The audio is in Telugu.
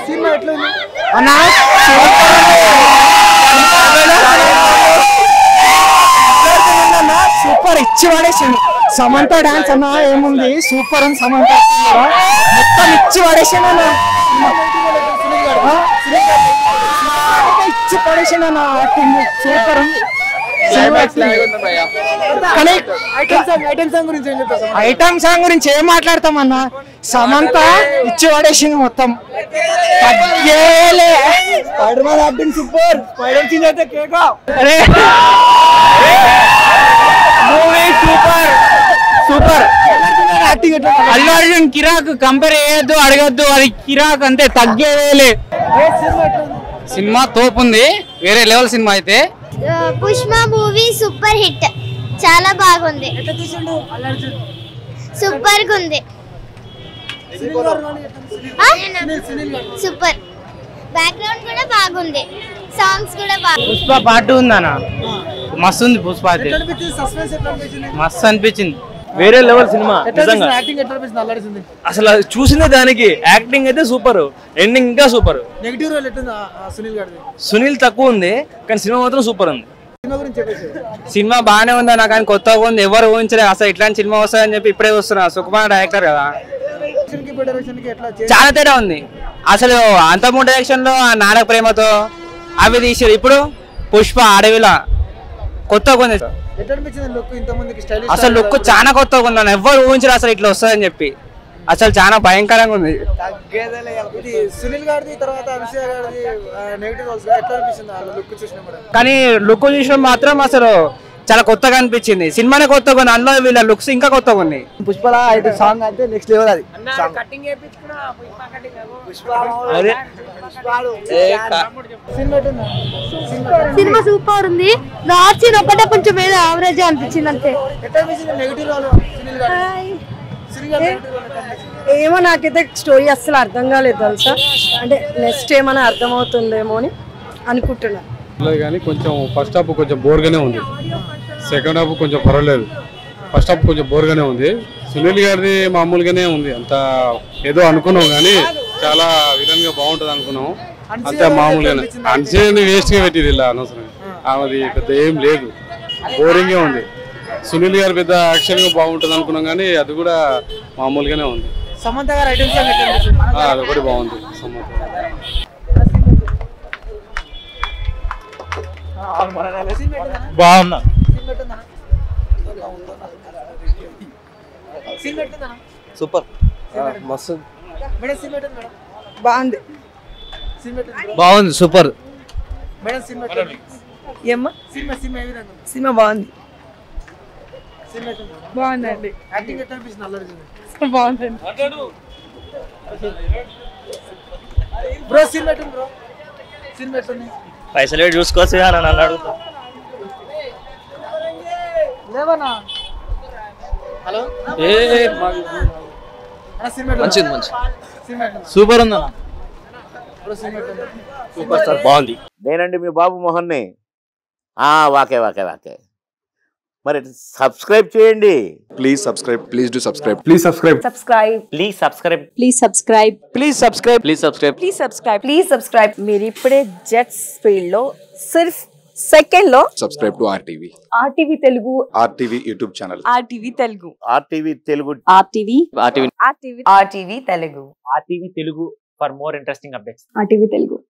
సినిమా ఎట్లుంది అన్నా సూపర్ ఇచ్చి పడేసింది సమంత డాన్స్ అన్న ఏముంది సూపర్ అని సమంత acting కూడా. మొత్తం ఇచ్చి పడేసిండు అన్న ఆ? ఇచ్చి పడేసిండు అన్న యాక్టింగ్ సూపర్ ఉంది కానీ ఐటమ్ సాంగ్ ఐటమ్ సాంగ్ గురించి ఏం చెప్తారు ఐటమ్ సాంగ్ గురించి ఏం మాట్లాడతాం అన్న సమంత ఇచ్చి పడేసింది మొత్తం తగ్గేలే Spider Man acting super spider scene అయితే కేకా అరే మూవీ సూపర్ సూపర్ యాక్టింగ్ ఎట్లా అల్లు అర్జున్ కిరాక్ కంపేర్ చేయొద్దు అడగద్దు అది కిరాక్ అంతే తగ్గేలే ఏ సినిమా ఎట్లుంది సినిమా తోపుంది వేరే లెవెల్ సినిమా అయితే పుష్ప మూవీ సూపర్ హిట్ చాలా బాగుంది ఎట్లా తీసిండు అల్లు అర్జున్ సూపర్ గా ఉంది సునీల్ గారు కానీ ఎట్లా ఉంది? ఆ? సునీల్ సునీల్ గారు సూపర్ బ్యాక్గ్రౌండ్ కూడా బాగుంది సాంగ్స్ కూడా బాగుంది పుష్ప పాటు ఉందన్న మస్తు ఉంది పుష్ప అయితే ఎట్లా అనిపించింది సస్పెన్స్ ఎట్లా అనిపించింది మస్తు అనిపించింది వేరే లెవెల్ సినిమా ఎట్లా నిజంగా అనిపించింది యాక్టింగ్ ఎట్లా అనిపించింది అల్లు అర్జున్ అసలు అది చూసిందే దానికి యాక్టింగ్ అయితే సూపర్ ఎండింగ్ ఇంకా సూపర్ నెగిటివ్ రోల్ ఎట్లుంది ఆ- ఆ సునీల్ గారిది సునీల్ తక్కువ ఉంది కానీ సినిమా మాత్రం సూపర్ ఉంది సినిమా గురించి చెప్పేసి సినిమా బాగానే ఉందన్న కానీ కొత్తగా ఉంది ఎవరు ఊహించలేదు అసలు ఇట్లాంటి సినిమా వస్తుందని చెప్పి ఇప్పుడే వస్తున్నా సుకుమార్ డైరెక్టర్ కదా డైరెక్షన్ కి డైరెక్షన్ కి ఎట్లా చేంజ్ చాలా తేడా ఉంది అసలు అంతమూడు డైరెక్షన్ లో ఆ నాటక ప్రేమతో అవి తీసారు ఇప్పుడు పుష్ప అడవిలా కొత్తగా ఉంది ఎట్లా అనిపించింది లుక్ ఇంత మందికి స్టైలిష్ అసలు లుక్ చాలా కొత్తగా ఉందన్న ఎవరు ఊహించరు అసలు ఇట్లా వస్తుందని చెప్పి అసలు చాలా భయంకరంగా ఉంది ఇది సునీల్ గారిది తర్వాత అభిషేక్ గారిది నెగిటివ్ రోల్స్ ఎట్లా అనిపించింది ఆ లుక్ చూసినప్పుడు కానీ లుక్ చూసిన మాత్రం అసలు చాలా కొత్తగా అనిపించింది సినిమానే కొత్తగా ఉంది అందులో వీళ్ళ లుక్స్ ఇంకా కొత్తగా ఉన్నాయి పుష్పల అయితే సాంగ్ అయితే నెక్స్ట్ లెవెల్ అది అదే సినిమా ఎట్లుంది? సినిమా సూపర్ ఉంది లాస్ట్ సీన్ ఒకటే కొంచెం ఏదో యావరేజ్ అనిపించింది అంతే ఎట్లా అనిపించింది నెగిటివ్ రోల్ సునీల్ గారు సునీల్ గారు నెగిటివ్ రోల్ ఎట్లా అనిపించింది? ఏమో నాకైతే స్టోరీ అస్సలు అర్థం కాలేదు తెలుసా అంటే నెక్స్ట్ ఏమైనా అర్థమవుతుందేమో అని అనుకుంటున్నా లేదు కానీ కొంచెం ఫస్ట్ హాఫ్ కొంచెం బోర్గానే ఉంది సెకండ్ హాఫ్ కొంచెం పర్వాలేదు ఫస్ట్ హాఫ్ కొంచెం బోర్గానే ఉంది సునీల్ గారిది మామూలుగానే ఉంది అంత ఏదో అనుకున్నాం కానీ చాలా విధంగా బాగుంటుంది అనుకున్నాం అంతే మామూలుగానే అన్సేని వేస్ట్గా పెట్టింది ఇలా అనవసరం ఆమెది పెద్ద ఏం లేదు బోరింగే ఉంది సునీల్ గారు పెద్ద యాక్షన్గా బాగుంటుంది అనుకున్నాం కానీ అది కూడా మామూలుగానే ఉంది సమంత గారు ఐటమ్ సాంగ్ ఎట్లా అనిపించింది ఆ, అది ఒకటి బాగుంది సమ్మతం బాగుందా సినిమా ఎట్లుందా? సినిమా ఎట్లుందా? సూపర్ మస్తు మేడం సినిమా ఎట్లుంది మేడం బాగుంది సినిమా ఎట్లుంది బాగుంది సూపర్ మేడం సినిమా ఎట్లుంది ఏమ్మా సినిమా సినిమా ఏ విధంగా ఉంది? సినిమా బాగుంది సినిమా ఎట్లుంది బాగుందండి యాక్టింగ్ ఎట్లా అనిపిస్తుంది అల్లు అర్జున్ బాగుందండి బ్రో సినిమా ఎట్లుంది బ్రో సినిమా ఎట్లుంది పైసలు పెట్టి చూసుకోవచ్చు అని నన్ను అడుగుతా లేవనా హలో అన్న సినిమా ఎట్లుంది మంచి సినిమా ఎట్లుంది సూపర్ ఉందన్న బ్రో సినిమా ఎట్లుంది సూపర్ స్టార్ బాగుంది నేనండి మీ బాబు మోహన్ని ఆ, వాకే వాకే వాకే మరి సబ్స్క్రైబ్ చేయండి Please subscribe. Please do subscribe. Please subscribe subscribe please subscribe please subscribe please subscribe please subscribe please subscribe please subscribe మీరు ఇప్పుడే జెట్స్ ఫీల్డ్ లో సిర్ఫ్ సెకండ్ లో Subscribe to RTV. RTV Telugu RTV YouTube channel. RTV Telugu RTV Telugu RTV RTV RTV RTV Telugu RTV Telugu for more interesting updates RTV Telugu